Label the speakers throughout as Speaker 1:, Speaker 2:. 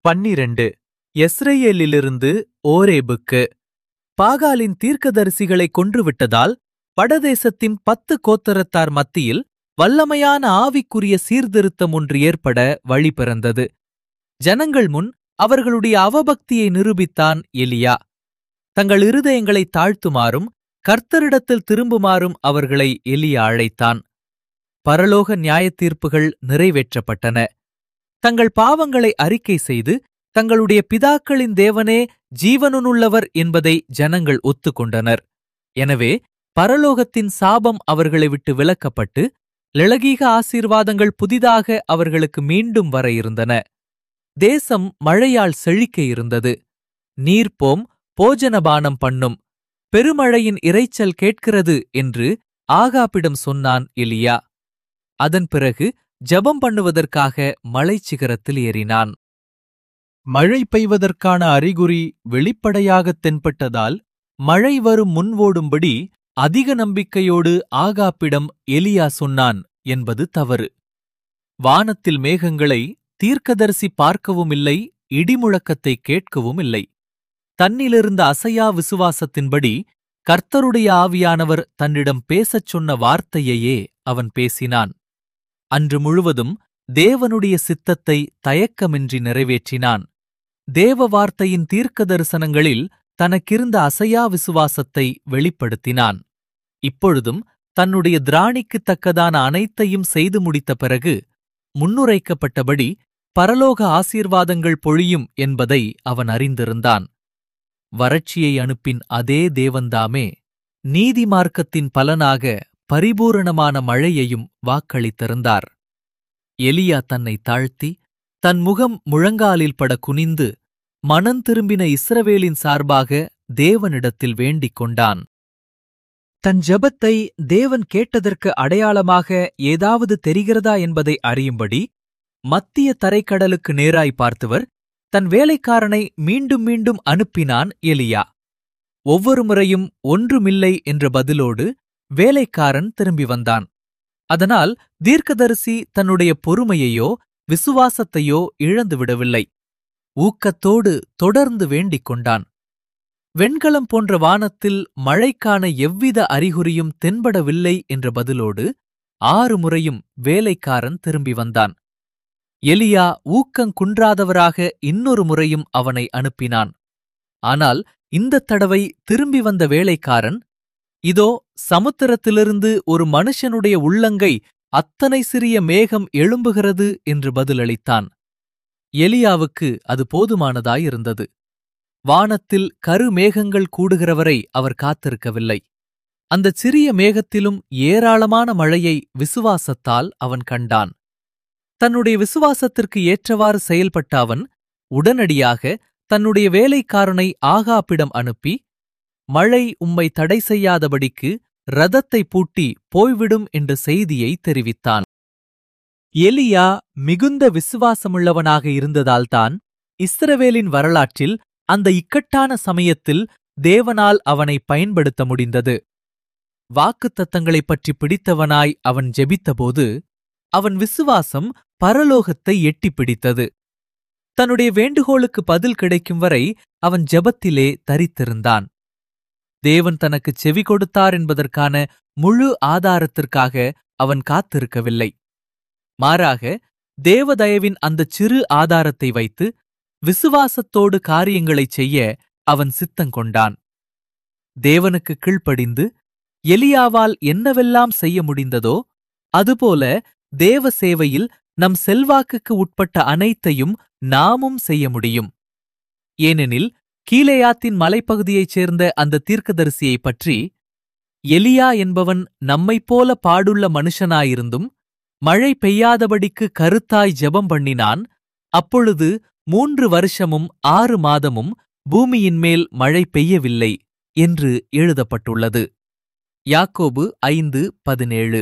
Speaker 1: பன்னிரண்டு எஸ்ரேலிலிருந்து ஓரேபுக்கு பாகாலின் தீர்க்கதரிசிகளை கொன்றுவிட்டதால் வடதேசத்தின் பத்து கோத்தரத்தார் மத்தியில் வல்லமையான ஆவிக்குரிய சீர்திருத்தம் ஒன்று ஏற்பட வழி பிறந்தது ஜனங்கள் முன் அவர்களுடைய அவபக்தியை நிரூபித்தான் எலியா தங்கள் இருதயங்களை தாழ்த்துமாறும் கர்த்தரிடத்தில் திரும்புமாறும் அவர்களை எலியா அழைத்தான் பரலோக நியாயத்தீர்ப்புகள் நிறைவேற்றப்பட்டன தங்கள் பாவங்களை அறிக்கை செய்து தங்களுடைய பிதாக்களின் தேவனே ஜீவனுள்ளவர் என்பதை ஜனங்கள் ஒத்துக்கொண்டனர் எனவே பரலோகத்தின் சாபம் அவர்களை விட்டு விலக்கப்பட்டு லெளகீக ஆசீர்வாதங்கள் புதிதாக அவர்களுக்கு மீண்டும் வர இருந்தன தேசம் மழையால் செழிக்க இருந்தது நீர்ப்போம் போஜனபானம் பண்ணும் பெருமழையின் இரைச்சல் கேட்கிறது என்று ஆகாப்பிடம் சொன்னான் எலியா அதன் பிறகு ஜெபம் பண்ணுவதற்காக மலைச் சிகரத்தில் ஏறினான் மழை பெய்வதற்கான அறிகுறி வெளிப்படையாகத் தென்பட்டதால் மழை வரும் முன்வோடும்படி அதிக நம்பிக்கையோடு ஆகாப்பிடம் எலியா சொன்னான் என்பது தவறு வானத்தில் மேகங்களை தீர்க்கதரிசி பார்க்கவும் இல்லை இடிமுழக்கத்தை கேட்கவும் இல்லை தன்னிலிருந்த அசையா விசுவாசத்தின்படி கர்த்தருடைய ஆவியானவர் தன்னிடம் பேசச் சொன்ன வார்த்தையையே அவன் பேசினான் அன்று முழுவதும் தேவனுடைய சித்தத்தை தயக்கமின்றி நிறைவேற்றினான் தேவ வார்த்தையின் தீர்க்க தரிசனங்களில் தனக்கிருந்த அசையா விசுவாசத்தை வெளிப்படுத்தினான் இப்பொழுதும் தன்னுடைய திராணிக்குத் தக்கதான அனைத்தையும் செய்து முடித்த பிறகு முன்னுரைக்கப்பட்டபடி பரலோக ஆசீர்வாதங்கள் பொழியும் என்பதை அவன் அறிந்திருந்தான் வறட்சியை அனுப்பின் அதே தேவன்தாமே நீதி மார்க்கத்தின் பலனாக பரிபூரணமான மழையையும் வாக்களித்திருந்தார் எலியா தன்னை தாழ்த்தி தன் முகம் முழங்காலில் பட குனிந்து மனம் திரும்பின இஸ்ரவேலின் சார்பாக தேவனிடத்தில் வேண்டிக் கொண்டான் தன் ஜெபத்தை தேவன் கேட்டதற்கு அடையாளமாக ஏதாவது தெரிகிறதா என்பதை அறியும்படி மத்திய தரைக்கடலுக்கு நேராய் பார்த்தவர் தன் வேலைக்காரனை மீண்டும் மீண்டும் அனுப்பினான் எலியா ஒவ்வொரு முறையும் ஒன்றுமில்லை என்ற பதிலோடு வேலைக்காரன் திரும்பி வந்தான் அதனால் தீர்க்கதரிசி தன்னுடைய பொறுமையையோ விசுவாசத்தையோ இழந்துவிடவில்லை ஊக்கத்தோடு தொடர்ந்து வேண்டிக் கொண்டான் வெண்கலம் போன்ற வானத்தில் மழைக்கான எவ்வித அறிகுறியும் தென்படவில்லை என்ற பதிலோடு ஆறு முறையும் வேலைக்காரன் திரும்பி வந்தான் எலியா ஊக்கங்குன்றாதவராக இன்னொரு முறையும் அவனை அனுப்பினான் ஆனால் இந்தத் தடவை திரும்பி வந்த வேலைக்காரன் இதோ சமுத்திரத்திலிருந்து ஒரு மனுஷனுடைய உள்ளங்கை அத்தனை சிறிய மேகம் எழும்புகிறது என்று பதிலளித்தான் எலியாவுக்கு அது போதுமானதாயிருந்தது வானத்தில் கருமேகங்கள் கூடுகிறவரை அவர் காத்திருக்கவில்லை அந்தச் சிறிய மேகத்திலும் ஏராளமான மழையை விசுவாசத்தால் அவன் கண்டான் தன்னுடைய விசுவாசத்திற்கு ஏற்றவாறு செயல்பட்ட அவன் உடனடியாக தன்னுடைய வேலைக்காரனை ஆகாப்பிடம் அனுப்பி மழை உம்மை தடை செய்யாதபடிக்கு ரதத்தை பூட்டி போய்விடும் என்ற செய்தியை தெரிவித்தான் எலியா மிகுந்த விசுவாசமுள்ளவனாக இருந்ததால்தான் இஸ்ரவேலின் வரலாற்றில் அந்த இக்கட்டான சமயத்தில் தேவனால் அவனை பயன்படுத்த முடிந்தது வாக்குத்தத்தங்களைப் பற்றி பிடித்தவனாய் அவன் ஜெபித்தபோது அவன் விசுவாசம் பரலோகத்தை எட்டிப் பிடித்தது தன்னுடைய வேண்டுகோளுக்கு பதில் கிடைக்கும் வரை அவன் ஜெபத்திலே தரித்திருந்தான் தேவன் தனக்கு செவி கொடுத்தார் என்பதற்கான முழு ஆதாரத்திற்காக அவன் காத்திருக்கவில்லை மாறாக தேவதயவின் அந்தச் சிறு ஆதாரத்தை வைத்து விசுவாசத்தோடு காரியங்களைச் செய்ய அவன் சித்தங்கொண்டான் தேவனுக்கு கீழ்ப்படிந்து எலியாவால் என்னவெல்லாம் செய்ய முடிந்ததோ அதுபோல தேவ சேவையில் நம் செல்வாக்குக்கு உட்பட்ட அனைத்தையும் நாமும் செய்ய முடியும் ஏனெனில் கீலேயாத்தின் மலைப்பகுதியைச் சேர்ந்த அந்த தீர்க்கதரிசியைப் பற்றி எலியா என்பவன் நம்மைப் போல பாடுள்ள மனுஷனாயிருந்தும் மழை பெய்யாதபடிக்கு கருத்தாய் ஜெபம் பண்ணினான் அப்பொழுது மூன்று வருஷமும் ஆறு மாதமும் பூமியின் மேல் மழை பெய்யவில்லை என்று எழுதப்பட்டுள்ளது யாக்கோபு ஐந்து பதினேழு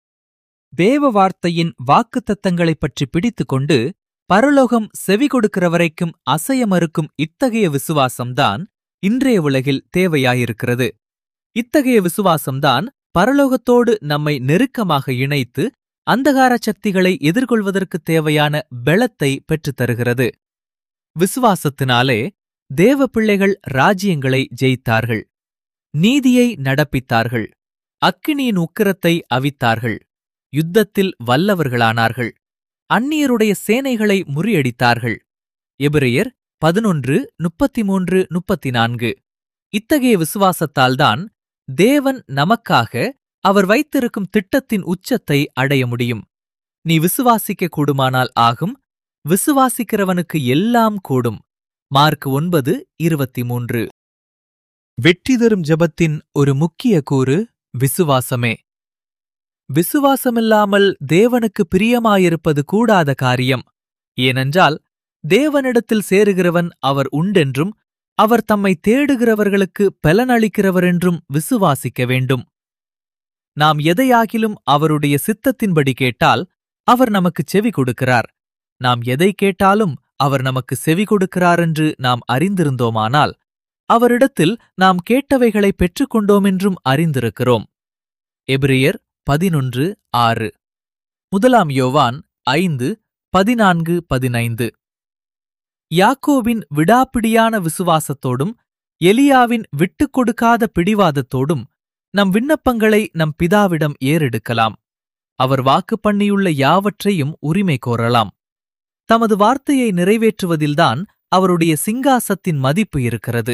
Speaker 1: தேவ வார்த்தையின் வாக்குத்தத்தங்களைப் பற்றி பிடித்துக்கொண்டு பரலோகம் செவி கொடுக்கிற வரைக்கும் அசைய மறுக்கும் இத்தகைய விசுவாசம்தான் இன்றைய உலகில் தேவையாயிருக்கிறது இத்தகைய விசுவாசம்தான் பரலோகத்தோடு நம்மை நெருக்கமாக இணைத்து அந்தகார சக்திகளை எதிர்கொள்வதற்குத் தேவையான பெலத்தை பெற்றுத் தருகிறது விசுவாசத்தினாலே தேவ பிள்ளைகள் ராஜ்யங்களை ஜெயித்தார்கள் நீதியை நடப்பித்தார்கள் அக்கினியின் உக்கிரத்தை அவித்தார்கள் யுத்தத்தில் வல்லவர்களானார்கள் அந்நியருடைய சேனைகளை முறியடித்தார்கள் எபிரெயர் பதினொன்று முப்பத்தி மூன்று முப்பத்தி நான்கு இத்தகைய விசுவாசத்தால்தான் தேவன் நமக்காக அவர் வைத்திருக்கும் திட்டத்தின் உச்சத்தை அடைய முடியும் நீ விசுவாசிக்க கூடுமானால் ஆகும் விசுவாசிக்கிறவனுக்கு எல்லாம் கூடும் மார்க் ஒன்பது இருபத்தி மூன்று வெற்றி தரும் ஜெபத்தின் ஒரு முக்கிய கூறு விசுவாசமே விசுவாசமில்லாமல் தேவனுக்கு பிரியமாயிருப்பது கூடாத காரியம் ஏனென்றால் தேவனிடத்தில் சேருகிறவன் அவர் உண்டென்றும் அவர் தம்மை தேடுகிறவர்களுக்கு பலனளிக்கிறவரென்றும் விசுவாசிக்க வேண்டும் நாம் எதையாகிலும் அவருடைய சித்தத்தின்படி கேட்டால் அவர் நமக்கு செவி கொடுக்கிறார் நாம் எதை கேட்டாலும் அவர் நமக்கு செவி கொடுக்கிறாரென்று நாம் அறிந்திருந்தோமானால் அவரிடத்தில் நாம் கேட்டவைகளை பெற்றுக்கொண்டோமென்றும் அறிந்திருக்கிறோம் எபிரியர் பதினொன்று ஆறு முதலாம் யோவான் ஐந்து பதினான்கு பதினைந்து யாக்கோபின் விடாப்பிடியான விசுவாசத்தோடும் எலியாவின் விட்டுக் கொடுக்காத பிடிவாதத்தோடும் நம் விண்ணப்பங்களை நம் பிதாவிடம் ஏறெடுக்கலாம் அவர் வாக்கு பண்ணியுள்ள யாவற்றையும் உரிமை கோரலாம் தமது வார்த்தையை நிறைவேற்றுவதில்தான் அவருடைய சிங்காசத்தின் மதிப்பு இருக்கிறது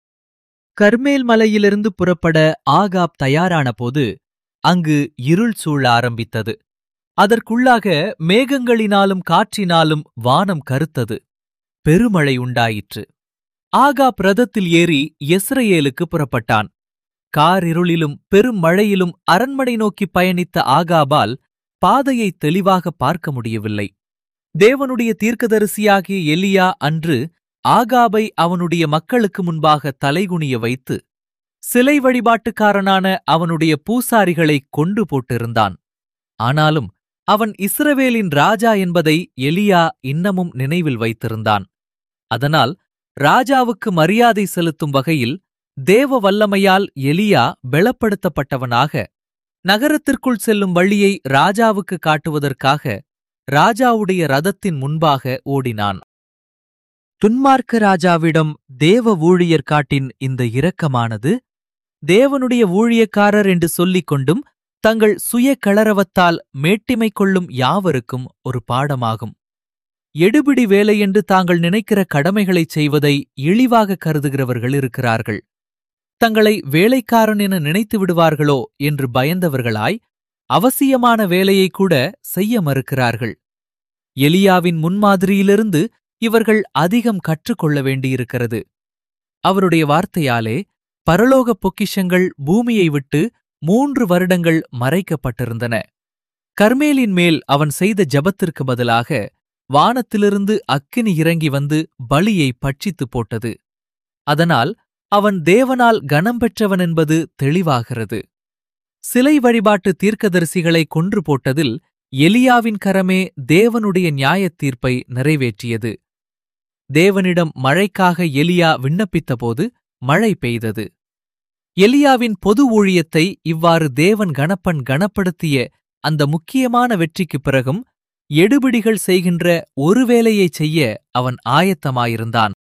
Speaker 1: கர்மேல் மலையிலிருந்து புறப்பட ஆகாப் தயாரான போது அங்கு இருள் சூழ ஆரம்பித்தது அதற்குள்ளாக மேகங்களினாலும் காற்றினாலும் வானம் கருத்தது பெருமழை உண்டாயிற்று ஆகாப் ரதத்தில் ஏறி எஸ்ரேலுக்கு புறப்பட்டான் காரிருளிலும் பெரும் மழையிலும் அரண்மனை நோக்கி பயணித்த ஆகாபால் பாதையை தெளிவாக பார்க்க முடியவில்லை தேவனுடைய தீர்க்கதரிசியாகிய எலியா அன்று ஆகாபை அவனுடைய மக்களுக்கு முன்பாக தலைகுனிய வைத்து சிலை வழிபாட்டுக்காரனான அவனுடைய பூசாரிகளை கொண்டு போட்டிருந்தான் ஆனாலும் அவன் இஸ்ரவேலின் ராஜா என்பதை எலியா இன்னமும் நினைவில் வைத்திருந்தான் அதனால் ராஜாவுக்கு மரியாதை செலுத்தும் வகையில் தேவ வல்லமையால் எலியா பெலப்படுத்தப்பட்டவனாக நகரத்திற்குள் செல்லும் வழியை ராஜாவுக்கு காட்டுவதற்காக ராஜாவுடைய ரதத்தின் முன்பாக ஓடினான் துன்மார்க்க ராஜாவிடம் தேவ ஊழியர் காட்டின் இந்த இரக்கமானது தேவனுடைய ஊழியக்காரர் என்று சொல்லிக் கொண்டும் தங்கள் சுய கிளறவத்தால் மேட்டிமை கொள்ளும் யாவருக்கும் ஒரு பாடமாகும் எடுபிடி வேலை என்று தாங்கள் நினைக்கிற கடமைகளைச் செய்வதை இழிவாக கருதுகிறவர்கள் இருக்கிறார்கள் தங்களை வேலைக்காரன் என நினைத்து விடுவார்களோ என்று பயந்தவர்களாய் அவசியமான வேலையை கூட செய்ய மறுக்கிறார்கள் எலியாவின் முன்மாதிரியிலிருந்து இவர்கள் அதிகம் கற்றுக்கொள்ள வேண்டியிருக்கிறது அவருடைய வார்த்தையாலே பரலோக பொக்கிஷங்கள் பூமியை விட்டு மூன்று வருடங்கள் மறைக்கப்பட்டிருந்தன கர்மேலின் மேல் அவன் செய்த ஜபத்திற்கு பதிலாக வானத்திலிருந்து அக்கினி இறங்கி வந்து பலியை பட்சித்துப் போட்டது அதனால் அவன் தேவனால் கனம் பெற்றவன் என்பது தெளிவாகிறது சிலை வழிபாட்டு தீர்க்கதரிசிகளை கொன்று போட்டதில் எலியாவின் கரமே தேவனுடைய நியாயத் தீர்ப்பை நிறைவேற்றியது தேவனிடம் மழைக்காக எலியா விண்ணப்பித்தபோது மழை பெய்தது எலியாவின் பொது ஊழியத்தை இவ்வாறு தேவன் கணப்பன் கனப்படுத்திய அந்த முக்கியமான வெற்றிக்குப் பிறகும் எடுபிடிகள் செய்கின்ற ஒரு வேலையைச் செய்ய அவன் ஆயத்தமாயிருந்தான்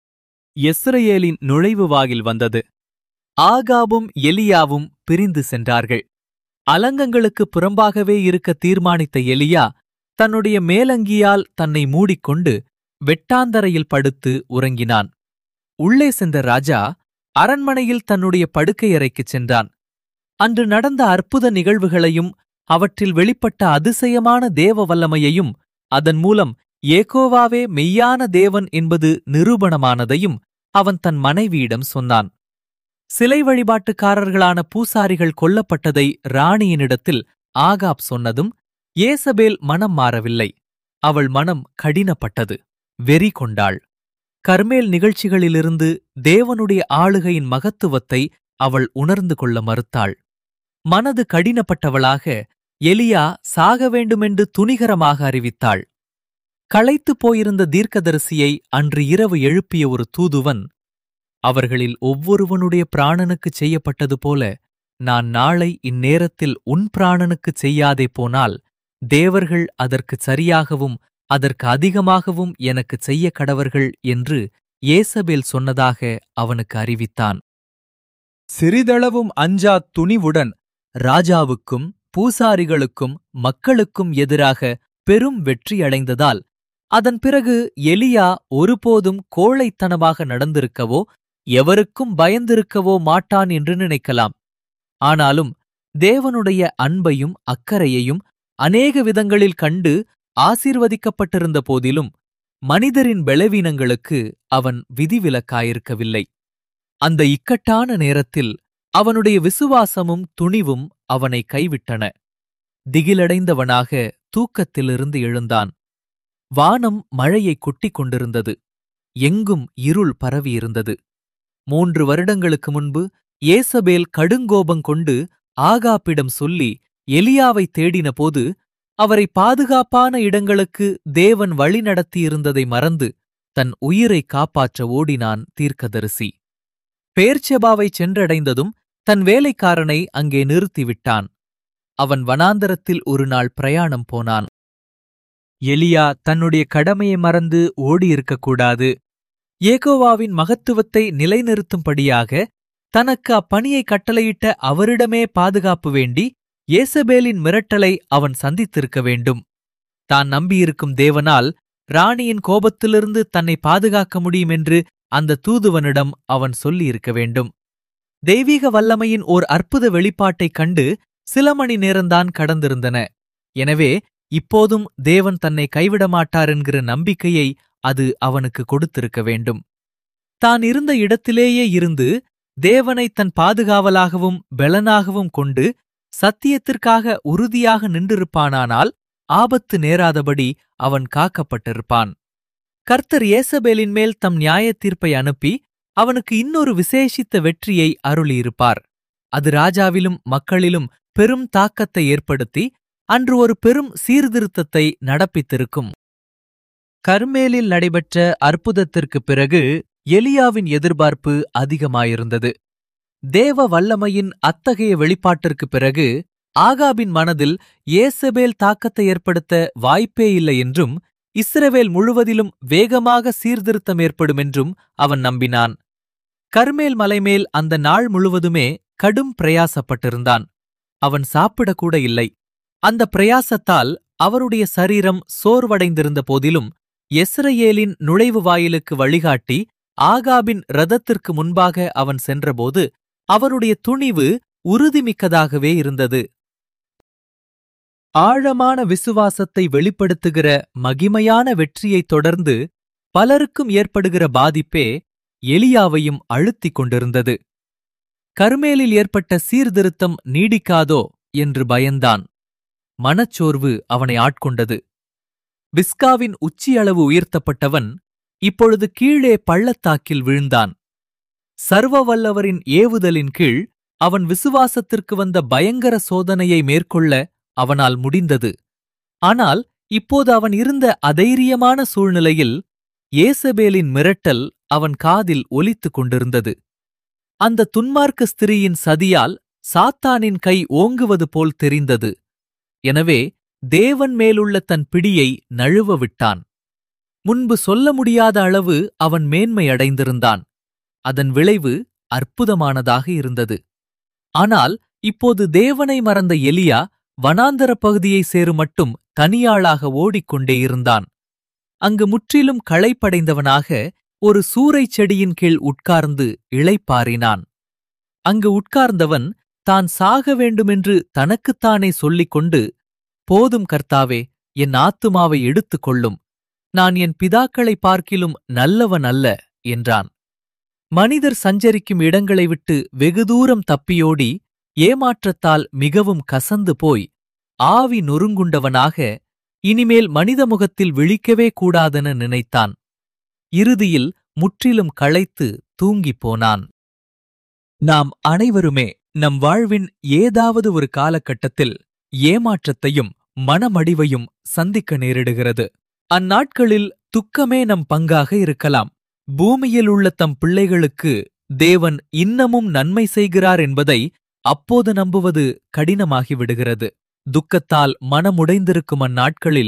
Speaker 1: எஸ்ரேலின் நுழைவு வாயில் வந்தது ஆகாபும் எலியாவும் பிரிந்து சென்றார்கள் அலங்கங்களுக்கு புறம்பாகவே இருக்க தீர்மானித்த எலியா தன்னுடைய மேலங்கியால் தன்னை மூடிக்கொண்டு வெட்டாந்தரையில் படுத்து உறங்கினான் உள்ளே சென்ற ராஜா அரண்மனையில் தன்னுடைய படுக்கையறைக்குச் சென்றான் அன்று நடந்த அற்புத நிகழ்வுகளையும் அவற்றில் வெளிப்பட்ட அதிசயமான தேவ வல்லமையையும் அதன் மூலம் ஏகோவாவே மெய்யான தேவன் என்பது நிரூபணமானதையும் அவன் தன் மனைவியிடம் சொன்னான் சிலை வழிபாட்டுக்காரர்களான பூசாரிகள் கொல்லப்பட்டதை ராணியினிடத்தில் ஆகாப் சொன்னதும் ஏசபேல் மனம் மாறவில்லை அவள் மனம் கடினப்பட்டது வெறி கொண்டாள் கர்மேல் நிகழ்ச்சிகளிலிருந்து தேவனுடைய ஆளுகையின் மகத்துவத்தை அவள் உணர்ந்து கொள்ள மறுத்தாள் மனது கடினப்பட்டவளாக எலியா சாக வேண்டுமென்று துணிகரமாக அறிவித்தாள் களைத்துப் போயிருந்த தீர்க்கதரிசியை அன்று இரவு எழுப்பிய ஒரு தூதுவன் அவர்களில் ஒவ்வொருவனுடைய பிராணனுக்குச் செய்யப்பட்டது போல நான் நாளை இந்நேரத்தில் உன் பிராணனுக்குச் செய்யாதே போனால் தேவர்கள் அதற்குச் சரியாகவும் அதற்கு அதிகமாகவும் எனக்குச் செய்ய கடவர்கள் என்று ஏசபேல் சொன்னதாக அவனுக்கு அறிவித்தான் சிறிதளவும் அஞ்சா துணிவுடன் ராஜாவுக்கும் பூசாரிகளுக்கும் மக்களுக்கும் எதிராக பெரும் வெற்றியடைந்ததால் அதன் பிறகு எலியா ஒருபோதும் கோழைத்தனமாக நடந்திருக்கவோ எவருக்கும் பயந்திருக்கவோ மாட்டான் என்று நினைக்கலாம் ஆனாலும் தேவனுடைய அன்பையும் அக்கறையையும் அநேக விதங்களில் கண்டு ஆசீர்வதிக்கப்பட்டிருந்த போதிலும் மனிதரின் பலவீனங்களுக்கு அவன் விதிவிலக்காயிருக்கவில்லை அந்த இக்கட்டான நேரத்தில் அவனுடைய விசுவாசமும் துணிவும் அவனை கைவிட்டன திகிலடைந்தவனாக தூக்கத்திலிருந்து எழுந்தான் வானம் மழையை கொட்டிக் கொண்டிருந்தது எங்கும் இருள் பரவியிருந்தது மூன்று வருடங்களுக்கு முன்பு ஏசபேல் கடுங்கோபம் கொண்டு ஆகாப்பிடம் சொல்லி எலியாவை தேடினபோது அவரை பாதுகாப்பான இடங்களுக்கு தேவன் வழி நடத்தியிருந்ததை மறந்து தன் உயிரை காப்பாற்ற ஓடினான் தீர்க்கதரிசி பேர்ச்செபாவை சென்றடைந்ததும் தன் வேலைக்காரனை அங்கே நிறுத்திவிட்டான் அவன் வனாந்தரத்தில் ஒரு நாள் பிரயாணம் போனான் எலியா தன்னுடைய கடமையை மறந்து ஓடியிருக்கக்கூடாது ஏகோவாவின் மகத்துவத்தை நிலைநிறுத்தும்படியாக தனக்கு அப்பணியை கட்டளையிட்ட அவரிடமே பாதுகாப்பு வேண்டி ஏசபேலின் மிரட்டலை அவன் சந்தித்திருக்க வேண்டும் தான் நம்பியிருக்கும் தேவனால் ராணியின் கோபத்திலிருந்து தன்னை பாதுகாக்க முடியும் என்று அந்த தூதுவனிடம் அவன் சொல்லியிருக்க வேண்டும் தெய்வீக வல்லமையின் ஓர் அற்புத வெளிப்பாட்டைக் கண்டு சில மணி நேரம்தான் கடந்திருந்தன எனவே இப்போதும் தேவன் தன்னை கைவிட மாட்டார் என்கிற நம்பிக்கையை அது அவனுக்கு கொடுத்திருக்க வேண்டும் தான் இருந்த இடத்திலேயே இருந்து தேவனை தன் பாதுகாவலாகவும் பெலனாகவும் கொண்டு சத்தியத்திற்காக உறுதியாக நின்றிருப்பானானால் ஆபத்து நேராதபடி அவன் காக்கப்பட்டிருப்பான் கர்த்தர் ஏசபேலின் மேல் தம் நியாயத் தீர்ப்பை அனுப்பி அவனுக்கு இன்னொரு விசேஷித்த வெற்றியை அருளியிருப்பார் அது ராஜாவிலும் மக்களிலும் பெரும் தாக்கத்தை ஏற்படுத்தி அன்று ஒரு பெரும் சீர்திருத்தத்தை நடப்பித்திருக்கும் கர்மேலில் நடைபெற்ற அற்புதத்திற்குப் பிறகு எலியாவின் எதிர்பார்ப்பு அதிகமாயிருந்தது தேவ வல்லமையின் அத்தகைய வெளிப்பாட்டிற்குப் பிறகு ஆகாபின் மனதில் ஏசபேல் தாக்கத்தை ஏற்படுத்த வாய்ப்பே இல்லை என்றும் இஸ்ரவேல் முழுவதிலும் வேகமாக சீர்திருத்தம் ஏற்படும் என்றும் அவன் நம்பினான் கர்மேல் மலைமேல் அந்த நாள் முழுவதுமே கடும் பிரயாசப்பட்டிருந்தான் அவன் சாப்பிடக்கூட இல்லை அந்த பிரயாசத்தால் அவருடைய சரீரம் சோர்வடைந்திருந்த போதிலும் எஸ்ரயேலின் நுழைவு வாயிலுக்கு வழிகாட்டி ஆகாபின் ரதத்திற்கு முன்பாக அவன் சென்றபோது அவருடைய துணிவு உறுதிமிக்கதாகவே இருந்தது ஆழமான விசுவாசத்தை வெளிப்படுத்துகிற மகிமையான வெற்றியைத் தொடர்ந்து பலருக்கும் ஏற்படுகிற பாதிப்பே எலியாவையும் அழுத்திக் கொண்டிருந்தது கர்மேலில் ஏற்பட்ட சீர்திருத்தம் நீடிக்காதோ என்று பயந்தான் மனச்சோர்வு அவனை ஆட்கொண்டது விஸ்காவின் உச்சியளவு உயர்த்தப்பட்டவன் இப்பொழுது கீழே பள்ளத்தாக்கில் விழுந்தான் சர்வ வல்லவரின் ஏவுதலின் கீழ் அவன் விசுவாசத்திற்கு வந்த பயங்கர சோதனையை மேற்கொள்ள அவனால் முடிந்தது ஆனால் இப்போது அவன் இருந்த அதைரியமான சூழ்நிலையில் ஏசபேலின் மிரட்டல் அவன் காதில் ஒலித்துக் கொண்டிருந்தது அந்த துன்மார்க்க ஸ்திரீயின் சதியால் சாத்தானின் கை ஓங்குவது போல் தெரிந்தது எனவே தேவன் மேலுள்ள தன் பிடியை நழுவ விட்டான் முன்பு சொல்ல முடியாத அளவு அவன் மேன்மை அடைந்திருந்தான் அதன் விளைவு அற்புதமானதாக இருந்தது ஆனால் இப்போது தேவனை மறந்த எலியா வனாந்தர பகுதியை சேரும் மட்டும் தனியாளாக ஓடிக்கொண்டே இருந்தான் அங்கு முற்றிலும் களைப்படைந்தவனாக ஒரு சூறைச் செடியின் கீழ் உட்கார்ந்து இளைப்பாறினான் அங்கு உட்கார்ந்தவன் தான் சாக வேண்டுமென்று தனக்குத்தானே சொல்லிக் கொண்டு போதும் கர்த்தாவே என் ஆத்துமாவை எடுத்துக் கொள்ளும் நான் என் பிதாக்களை பார்க்கிலும் நல்லவன் அல்ல என்றான் மனிதர் சஞ்சரிக்கும் இடங்களை விட்டு வெகு தூரம் தப்பியோடி ஏமாற்றத்தால் மிகவும் கசந்து போய் ஆவி நொறுங்குண்டவனாக இனிமேல் மனித முகத்தில் விழிக்கவே கூடாதென நினைத்தான் இறுதியில் முற்றிலும் களைத்து தூங்கிப் போனான் நாம் அனைவருமே நம் வாழ்வின் ஏதாவது ஒரு காலகட்டத்தில் ஏமாற்றத்தையும் மனமடிவையும் சந்திக்க நேரிடுகிறது அந்நாட்களில் துக்கமே நம் பங்காக இருக்கலாம் பூமியில் உள்ள தம் பிள்ளைகளுக்கு தேவன் இன்னமும் நன்மை செய்கிறார் என்பதை அப்போது நம்புவது கடினமாகிவிடுகிறது துக்கத்தால் மனமுடைந்திருக்கும் அந்நாட்களில்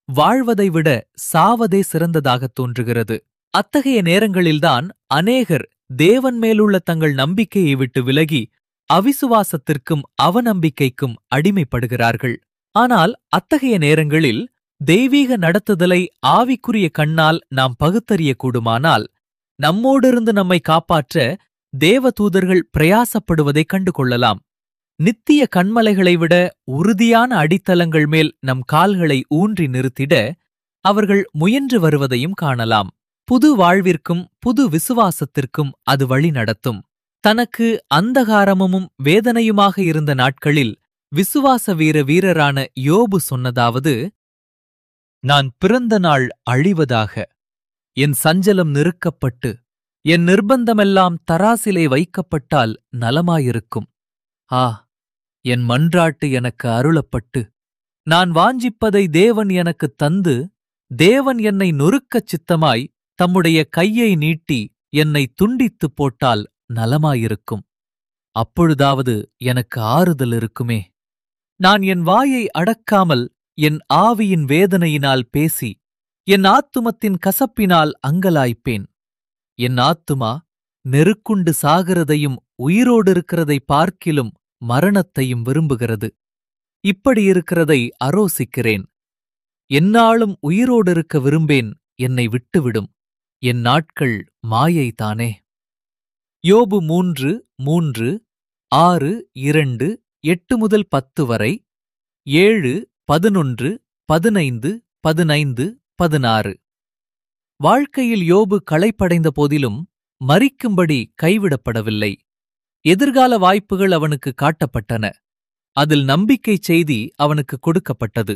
Speaker 1: வாழ்வதை விட சாவதே சிறந்ததாகத் தோன்றுகிறது அத்தகைய நேரங்களில்தான் அநேகர் தேவன் மேலுள்ள தங்கள் நம்பிக்கையை விட்டு விலகி அவிசுவாசத்திற்கும் அவநம்பிக்கைக்கும் அடிமைப்படுகிறார்கள் ஆனால் அத்தகைய நேரங்களில் தெய்வீக நடத்துதலை ஆவிக்குரிய கண்ணால் நாம் பகுத்தறியக்கூடுமானால் நம்மோடிருந்து நம்மை காப்பாற்ற தேவதூதர்கள் பிரயாசப்படுவதைக் கண்டு கொள்ளலாம் நித்திய கண்மலைகளை விட உறுதியான அடித்தளங்கள் மேல் நம் கால்களை ஊன்றி நிறுத்திட அவர்கள் முயன்று வருவதையும் காணலாம் புது வாழ்விற்கும் புது விசுவாசத்திற்கும் அது வழி நடத்தும் தனக்கு அந்தகாரமும் வேதனையுமாக இருந்த நாட்களில் விசுவாச வீர வீரரான யோபு சொன்னதாவது நான் பிறந்த நாள் அழிவதாக என் சஞ்சலம் நிறுக்கப்பட்டு என் நிர்பந்தமெல்லாம் தராசிலே வைக்கப்பட்டால் நலமாயிருக்கும் ஆ என் மன்றாட்டு எனக்கு அருளப்பட்டு நான் வாஞ்சிப்பதை தேவன் எனக்குத் தந்து தேவன் என்னை நொறுக்கச் சித்தமாய் தம்முடைய கையை நீட்டி என்னை துண்டித்துப் போட்டால் நலமாயிருக்கும் அப்பொழுதாவது எனக்கு ஆறுதல் இருக்குமே நான் என் வாயை அடக்காமல் என் ஆவியின் வேதனையினால் பேசி என் ஆத்துமத்தின் கசப்பினால் அங்கலாய்ப்பேன் என் ஆத்துமா நெருக்குண்டு சாகிறதையும் உயிரோடிருக்கிறதை பார்க்கிலும் மரணத்தையும் விரும்புகிறது இப்படியிருக்கிறதை அரோசிக்கிறேன் எந்நாளும் உயிரோடிருக்க விரும்பேன் என்னை விட்டுவிடும் என் நாட்கள் மாயைதானே யோபு மூன்று மூன்று ஆறு இரண்டு எட்டு முதல் பத்து வரை ஏழு பதினொன்று பதினைந்து பதினைந்து பதினாறு வாழ்க்கையில் யோபு களைப்படைந்த போதிலும் மறிக்கும்படி கைவிடப்படவில்லை எதிர்கால வாய்ப்புகள் அவனுக்கு காட்டப்பட்டன அதில் நம்பிக்கை செய்தி அவனுக்கு கொடுக்கப்பட்டது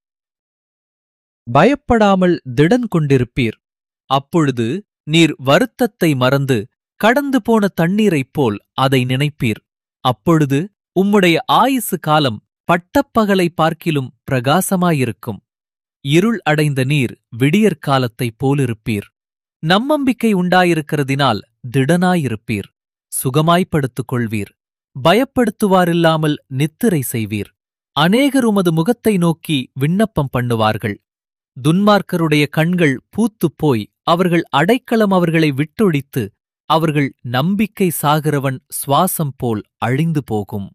Speaker 1: பயப்படாமல் திடன் கொண்டிருப்பீர் அப்பொழுது நீர் வருத்தத்தை மறந்து கடந்து போன தண்ணீரைப் போல் அதை நினைப்பீர் அப்பொழுது உம்முடைய ஆயுசு காலம் பட்டப்பகலை பார்க்கிலும் பிரகாசமாயிருக்கும் இருள் அடைந்த நீர் விடியற்காலத்தைப் போலிருப்பீர் நம்மம்பிக்கை உண்டாயிருக்கிறதினால் திடனாயிருப்பீர் சுகமாய்ப்படுத்திக் கொள்வீர் பயப்படுத்துவாரில்லாமல் நித்திரை செய்வீர் அநேகர் உமது முகத்தை நோக்கி விண்ணப்பம் பண்ணுவார்கள் துன்மார்க்கருடைய கண்கள் பூத்துப் போய் அவர்கள் அடைக்கலம் அவர்களை விட்டொழித்து அவர்கள் நம்பிக்கை சாகிறவன் சுவாசம் போல் அழிந்து போகும்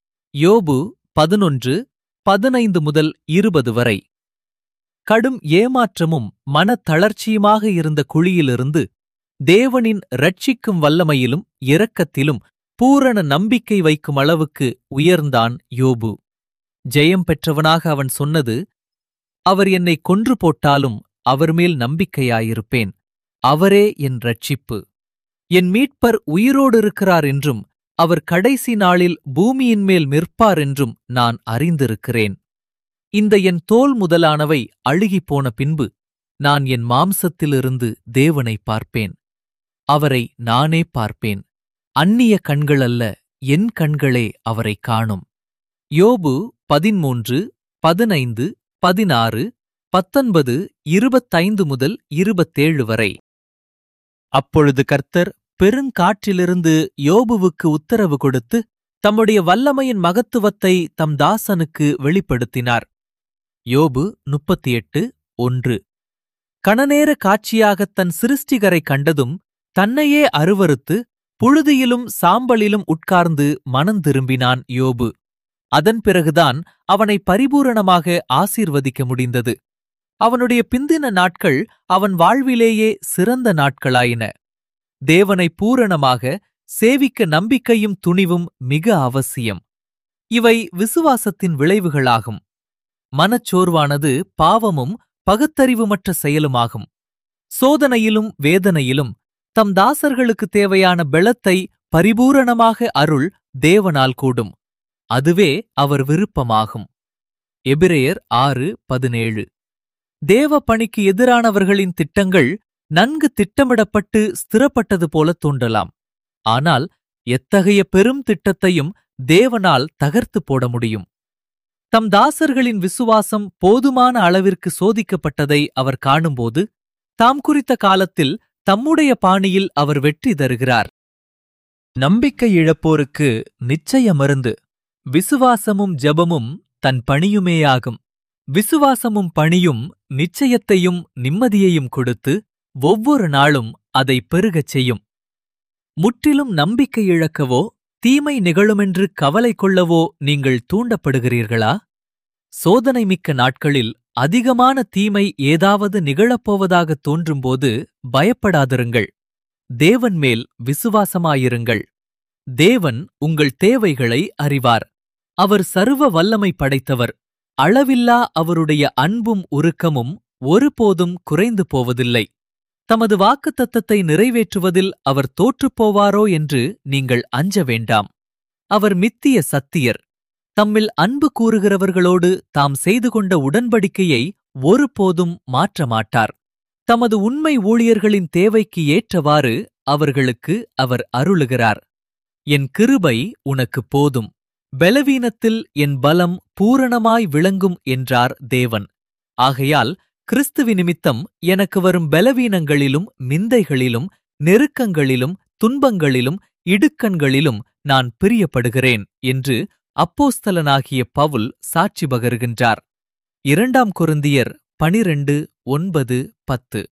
Speaker 1: யோபு பதினொன்று பதினைந்து முதல் இருபது வரை கடும் ஏமாற்றமும் மனத்தளர்ச்சியுமாக இருந்த குழியிலிருந்து தேவனின் ரட்சிக்கும் வல்லமையிலும் இரக்கத்திலும் பூரண நம்பிக்கை வைக்கும் அளவுக்கு உயர்ந்தான் யோபு ஜெயம் பெற்றவனாக அவன் சொன்னது அவர் என்னை கொன்று போட்டாலும் அவர் மேல் நம்பிக்கையாயிருப்பேன் அவரே என் ரட்சிப்பு என் மீட்பர் உயிரோடு இருக்கிறார் என்றும் அவர் கடைசி நாளில் பூமியின் மேல் நிற்பார் என்றும் நான் அறிந்திருக்கிறேன் இந்த என் தோல் முதலானவை அழுகிப் போன பின்பு நான் என் மாம்சத்திலிருந்து தேவனை பார்ப்பேன் அவரை நானே பார்ப்பேன் அந்நிய கண்கள் அல்ல என் கண்களே அவரை காணும் யோபு பதிமூன்று பதினைந்து பதினாறு பத்தொன்பது இருபத்தைந்து முதல் இருபத்தேழு வரை அப்பொழுது கர்த்தர் பெருங்காற்றிலிருந்து யோபுவுக்கு உத்தரவு கொடுத்து தம்முடைய வல்லமையின் மகத்துவத்தை தம் தாசனுக்கு வெளிப்படுத்தினார் யோபு முப்பத்தி எட்டு ஒன்று கணநேர காட்சியாகத் தன் சிருஷ்டிகரை கண்டதும் தன்னையே அருவருத்து புழுதியிலும் சாம்பலிலும் உட்கார்ந்து மனம் திரும்பினான் யோபு அதன் பிறகுதான் அவனை பரிபூரணமாக ஆசீர்வதிக்க முடிந்தது அவனுடைய பிந்தின நாட்கள் அவன் வாழ்விலேயே சிறந்த நாட்களாயின தேவனை பூரணமாக சேவிக்க நம்பிக்கையும் துணிவும் மிக அவசியம் இவை விசுவாசத்தின் விளைவுகளாகும் மனச்சோர்வானது பாவமும் பகுத்தறிவுமற்ற செயலுமாகும் சோதனையிலும் வேதனையிலும் தம் தாசர்களுக்கு தேவையான பெலத்தை பரிபூரணமாக அருள் தேவனால் கூடும் அதுவே அவர் விருப்பமாகும் எபிரேயர் ஆறு பதினேழு தேவ பணிக்கு எதிரானவர்களின் திட்டங்கள் நன்கு திட்டமிடப்பட்டு ஸ்திரப்பட்டது போல தோன்றலாம் ஆனால் எத்தகைய பெரும் திட்டத்தையும் தேவனால் தகர்த்து போட முடியும் தம் தாசர்களின் விசுவாசம் போதுமான அளவிற்கு சோதிக்கப்பட்டதை அவர் காணும்போது தாம் குறித்த காலத்தில் தம்முடைய பாணியில் அவர் வெற்றி தருகிறார் நம்பிக்கை இழப்போருக்கு நிச்சய மருந்து விசுவாசமும் ஜெபமும் தன் பணியுமேயாகும் விசுவாசமும் பணியும் நிச்சயத்தையும் நிம்மதியையும் கொடுத்து ஒவ்வொரு நாளும் அதை பெருகச் செய்யும் முற்றிலும் நம்பிக்கை இழக்கவோ தீமை நிகழுமென்று கவலை கொள்ளவோ நீங்கள் தூண்டப்படுகிறீர்களா சோதனை மிக்க நாட்களில் அதிகமான தீமை ஏதாவது நிகழப்போவதாக தோன்றும்போது பயப்படாதிருங்கள் தேவன் மேல் விசுவாசமாயிருங்கள் தேவன் உங்கள் தேவைகளை அறிவார் அவர் சர்வ வல்லமை படைத்தவர் அளவில்லா அவருடைய அன்பும் உருக்கமும் ஒருபோதும் குறைந்து போவதில்லை தமது வாக்குத்தத்தத்தை நிறைவேற்றுவதில் அவர் தோற்றுப்போவாரோ என்று நீங்கள் அஞ்ச வேண்டாம் அவர் மித்திய சத்தியர் தம்மில் அன்பு கூறுகிறவர்களோடு தாம் செய்து கொண்ட உடன்படிக்கையை ஒருபோதும் மாற்ற மாட்டார் தமது உண்மை ஊழியர்களின் தேவைக்கு ஏற்றவாறு அவர்களுக்கு அவர் அருளுகிறார் என் கிருபை உனக்கு போதும் பலவீனத்தில் என் பலம் பூரணமாய் விளங்கும் என்றார் தேவன் ஆகையால் கிறிஸ்துவி நிமித்தம் எனக்கு வரும் பலவீனங்களிலும் நிந்தைகளிலும் நெருக்கங்களிலும் துன்பங்களிலும் இடுக்கண்களிலும் நான் பிரியப்படுகிறேன் என்று அப்போஸ்தலனாகிய பவுல் சாட்சி பகருகின்றார் இரண்டாம் கொருந்தியர் பனிரெண்டு ஒன்பது பத்து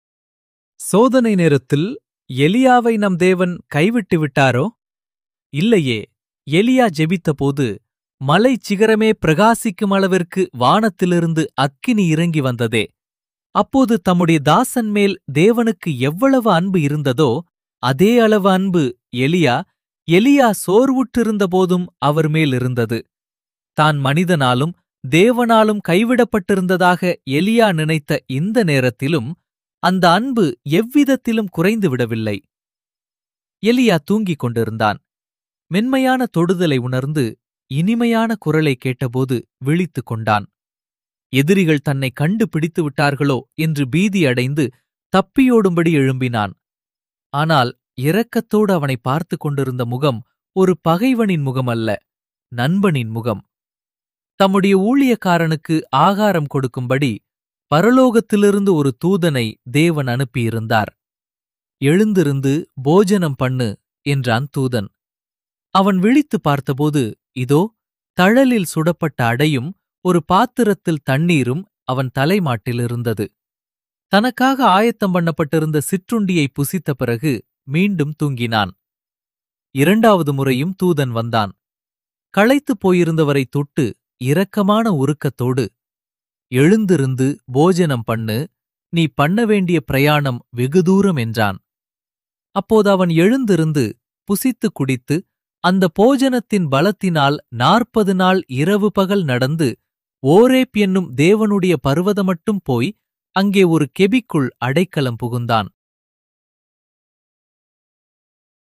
Speaker 1: சோதனை நேரத்தில் எலியாவை நம் தேவன் கைவிட்டு விட்டாரோ இல்லையே எலியா ஜெபித்தபோது மலை சிகரமே பிரகாசிக்கும் அளவிற்கு வானத்திலிருந்து அக்கினி இறங்கி வந்ததே அப்போது தம்முடைய தாசன் மேல் தேவனுக்கு எவ்வளவு அன்பு இருந்ததோ அதே அளவு அன்பு எலியா எலியா சோர்வுற்றிருந்த போதும் அவர் மேல் இருந்தது தான் மனிதனாலும் தேவனாலும் கைவிடப்பட்டிருந்ததாக எலியா நினைத்த இந்த நேரத்திலும் அந்த அன்பு எவ்விதத்திலும் குறைந்து விடவில்லை எலியா தூங்கிக் கொண்டிருந்தான் மென்மையான தொடுதலை உணர்ந்து இனிமையான குரலை கேட்டபோது விழித்துக் கொண்டான் எதிரிகள் தன்னை கண்டு பிடித்து விட்டார்களோ என்று பீதி அடைந்து தப்பியோடும்படி எழும்பினான் ஆனால் இரக்கத்தோடு அவனை பார்த்து கொண்டிருந்த முகம் ஒரு பகைவனின் முகம் அல்ல நண்பனின் முகம் தம்முடைய ஊழியக்காரனுக்கு ஆகாரம் கொடுக்கும்படி பரலோகத்திலிருந்து ஒரு தூதனை தேவன் அனுப்பியிருந்தார் எழுந்திருந்து போஜனம் பண்ணு என்றான் தூதன் அவன் விழித்து பார்த்தபோது இதோ தழலில் சுடப்பட்ட அடையும் ஒரு பாத்திரத்தில் தண்ணீரும் அவன் தலைமாட்டில் இருந்தது தனக்காக ஆயத்தம் பண்ணப்பட்டிருந்த சிற்றுண்டியை புசித்த பிறகு மீண்டும் தூங்கினான் இரண்டாவது முறையும் தூதன் வந்தான் களைத்துப் போயிருந்தவரை தொட்டு இரக்கமான உருக்கத்தோடு எழுந்திருந்து போஜனம் பண்ணு நீ பண்ண வேண்டிய பிரயாணம் வெகு தூரம் என்றான் அப்போது அவன் எழுந்திருந்து புசித்து குடித்து அந்த போஜனத்தின் பலத்தினால் நாற்பது நாள் இரவு பகல் நடந்து ஓரேப் என்னும் தேவனுடைய பர்வதமட்டும் போய் அங்கே ஒரு கெபிக்குள் அடைக்கலம் புகுந்தான்